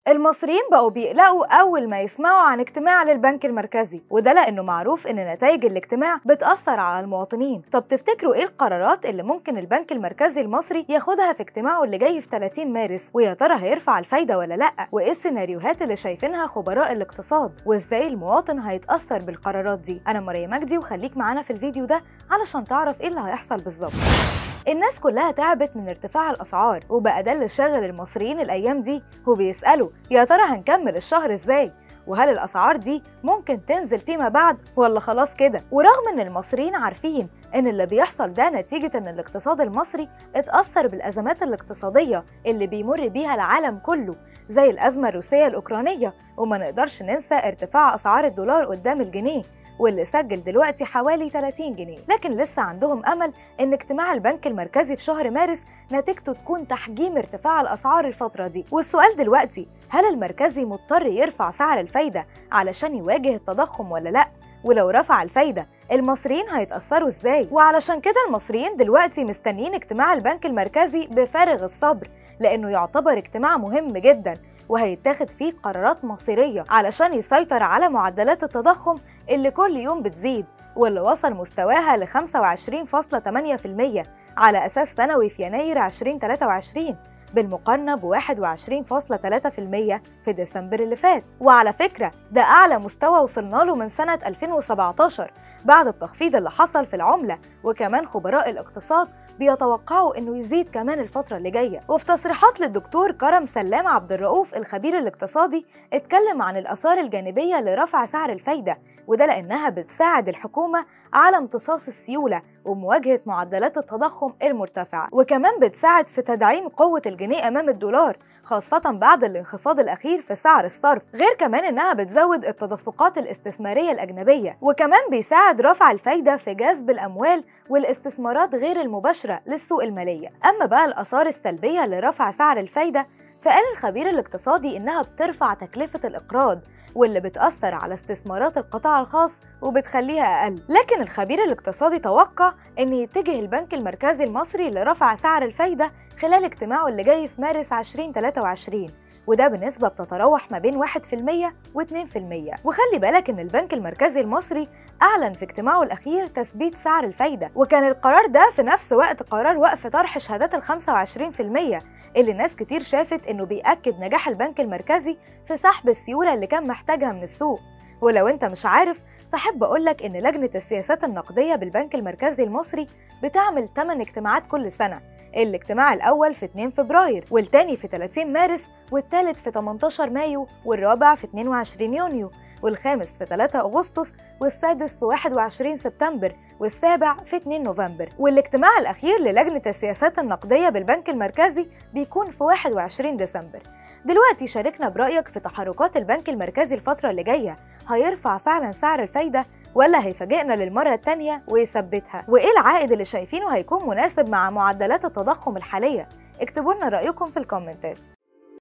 المصريين بقوا بيقلقوا أول ما يسمعوا عن اجتماع للبنك المركزي وده لأنه معروف إن نتائج الاجتماع بتأثر على المواطنين طب تفتكروا إيه القرارات اللي ممكن البنك المركزي المصري ياخدها في اجتماعه اللي جاي في 30 مارس ويا ترى هيرفع الفايدة ولا لأ وإيه السيناريوهات اللي شايفينها خبراء الاقتصاد وإزاي المواطن هيتأثر بالقرارات دي أنا مريم مجدي وخليك معانا في الفيديو ده علشان تعرف إيه اللي هيحصل بالظبط الناس كلها تعبت من ارتفاع الأسعار وبقى ده اللي شاغل المصريين الأيام دي وبيسألوا يا ترى هنكمل الشهر إزاي؟ وهل الأسعار دي ممكن تنزل فيما بعد ولا خلاص كده؟ ورغم إن المصريين عارفين إن اللي بيحصل ده نتيجة إن الاقتصاد المصري اتأثر بالأزمات الاقتصادية اللي بيمر بيها العالم كله زي الأزمة الروسية الأوكرانية وما نقدرش ننسى ارتفاع أسعار الدولار قدام الجنيه واللي سجل دلوقتي حوالي 30 جنيه لكن لسه عندهم أمل إن اجتماع البنك المركزي في شهر مارس نتيجته تكون تحجيم ارتفاع الأسعار الفترة دي والسؤال دلوقتي هل المركزي مضطر يرفع سعر الفايدة علشان يواجه التضخم ولا لأ؟ ولو رفع الفايدة المصريين هيتأثروا ازاي؟ وعلشان كده المصريين دلوقتي مستنيين اجتماع البنك المركزي بفارغ الصبر لأنه يعتبر اجتماع مهم جدا وهيتاخد فيه قرارات مصيرية علشان يسيطر على معدلات التضخم اللي كل يوم بتزيد واللي وصل مستواها ل 25.8% على أساس سنوي في يناير 2023 بالمقارنة ب 21.3% في ديسمبر اللي فات وعلى فكرة ده أعلى مستوى وصلنا له من سنة 2017 بعد التخفيض اللي حصل في العملة وكمان خبراء الاقتصاد بيتوقعوا انه يزيد كمان الفترة اللي جاية وفي تصريحات للدكتور كرم سلام عبد الرؤوف الخبير الاقتصادي اتكلم عن الآثار الجانبية لرفع سعر الفايدة وده لأنها بتساعد الحكومة على امتصاص السيولة ومواجهة معدلات التضخم المرتفعة وكمان بتساعد في تدعيم قوة الجنيه أمام الدولار خاصة بعد الانخفاض الأخير في سعر الصرف غير كمان إنها بتزود التدفقات الاستثمارية الأجنبية وكمان بيساعد رفع الفايدة في جذب الأموال والاستثمارات غير المباشرة للسوق المالية أما بقى الآثار السلبية لرفع سعر الفايدة فقال الخبير الاقتصادي إنها بترفع تكلفة الإقراض واللي بتأثر على استثمارات القطاع الخاص وبتخليها أقل لكن الخبير الاقتصادي توقع أن يتجه البنك المركزي المصري لرفع سعر الفايدة خلال اجتماعه اللي جاي في مارس 2023 وده بنسبة بتتراوح ما بين 1% و2% وخلي بالك إن البنك المركزي المصري أعلن في اجتماعه الأخير تثبيت سعر الفايدة وكان القرار ده في نفس وقت قرار وقف طرح شهادات ال 25% اللي ناس كتير شافت إنه بيأكد نجاح البنك المركزي في سحب السيولة اللي كان محتاجها من السوق ولو أنت مش عارف فحب أقولك إن لجنة السياسات النقدية بالبنك المركزي المصري بتعمل 8 اجتماعات كل سنة الاجتماع الأول في 2 فبراير والتاني في 30 مارس والتالت في 18 مايو والرابع في 22 يونيو والخامس في 3 أغسطس والسادس في 21 سبتمبر والسابع في 2 نوفمبر والاجتماع الأخير للجنة السياسات النقدية بالبنك المركزي بيكون في 21 ديسمبر دلوقتي شاركنا برأيك في تحركات البنك المركزي الفترة اللي جاية هيرفع فعلا سعر الفايدة ولا هيفاجئنا للمرة التانية ويثبتها وإيه العائد اللي شايفينه هيكون مناسب مع معدلات التضخم الحالية اكتبوا لنا رأيكم في الكومنتات